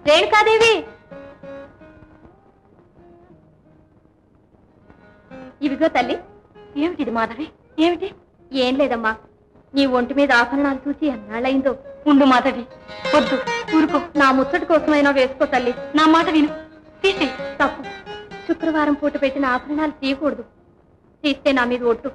రేణుకాదేవి ఇవిగో తల్లి ఏమిటిది మాధవి ఏమిటి ఏం లేదమ్మా నీ ఒంటి మీద ఆభరణాలు చూసి ఎన్నాళ్ళయిందో ఉండు మాధవి వద్దు ఊరుకో నా ముచ్చటి కోసమైనా వేసుకో తల్లి నా మాట విను తీసి తప్పు శుక్రవారం పూట పెట్టిన ఆభరణాలు తీయకూడదు తీస్తే నా మీద ఒట్టు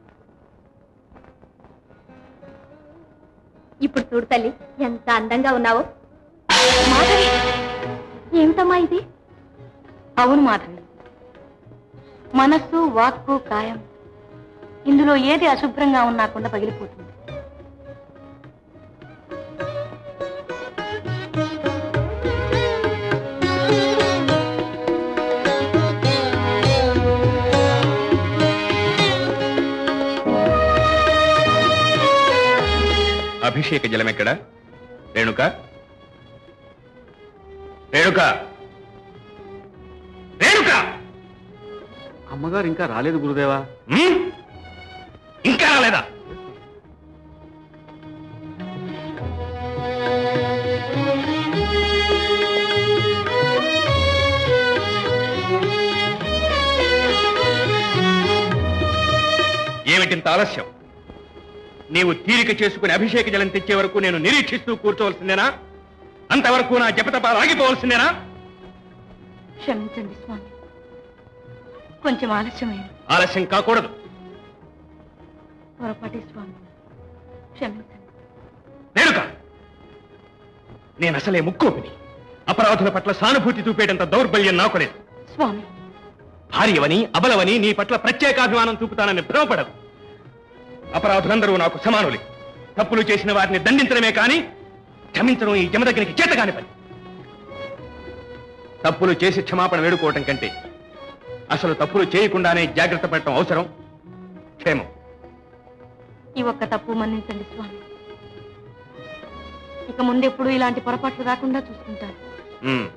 ఇప్పుడు చూడు తల్లి ఎంత అందంగా ఉన్నావో మాధవి ఏమిటమ్మా ఇది అవును మాధవి మనస్సు వాక్కు కాయం ఇందులో ఏది అశుభ్రంగా ఉన్నాకుండా పగిలిపోతుంది అభిషేక జలం ఎక్కడ రేణుక రేణుక రేణుక అమ్మగారు ఇంకా రాలేదు గురుదేవా ఉమ్? ఇంకా రాలేదా ఏమిటింత ఆలస్యం నీవు తీరిక చేసుకుని అభిషేక జలం తెచ్చే వరకు నేను నిరీక్షిస్తూ కూర్చోవలసిందేనా అంతవరకు నా జపతపాలు ఆగిపోవలసిందేనా క్షమించండి స్వామి కొంచెం ఆలస్యమైంది ఆలస్యం కాకూడదు పొరపాటి స్వామి క్షమించండి నేనుక నేను అసలే ముక్కోపిని అపరాధుల పట్ల సానుభూతి చూపేటంత దౌర్బల్యం నాకు లేదు స్వామి భార్యవని అబలవని నీ పట్ల ప్రత్యేకాభిమానం చూపుతానని భ్రమపడదు అపరాధులందరూ నాకు సమానులే తప్పులు చేసిన వారిని దండించడమే కాని క్షమించడం ఈ జమ దగ్గరికి చేతగాని పని తప్పులు చేసి క్షమాపణ వేడుకోవటం కంటే అసలు తప్పులు చేయకుండానే జాగ్రత్త పడటం అవసరం క్షేమం ఈ ఒక్క తప్పు మన్నించండి స్వామి ఇక ముందెప్పుడు ఇలాంటి పొరపాట్లు రాకుండా చూసుకుంటాను ఉమ్.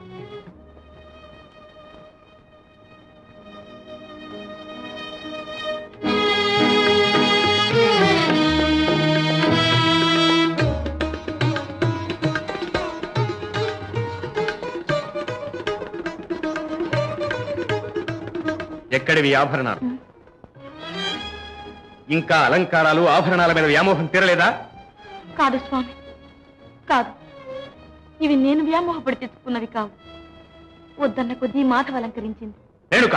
ఎక్కడివి ఆభరణాలు ఇంకా అలంకారాలు ఆభరణాల మీద వ్యామోహం తీరలేదా కాదు స్వామి కాదు ఇవి నేను వ్యామోహపడి తెచ్చుకున్నవి కావు వద్దన్న కొద్దీ మాధవ అలంకరించింది రేణుక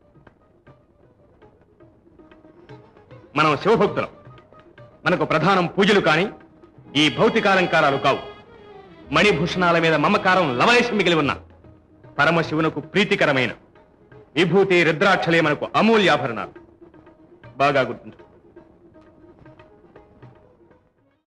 మనం శివభక్తులం మనకు ప్రధానం పూజలు కాని ఈ భౌతికాలంకారాలు కావు మణిభూషణాల మీద మమకారం లవలేశం మిగిలి ఉన్న పరమశివునకు ప్రీతికరమైన విభూతి రుద్రాక్షలే మనకు అమూల్యాభరణాలు బాగా గుర్తుంచు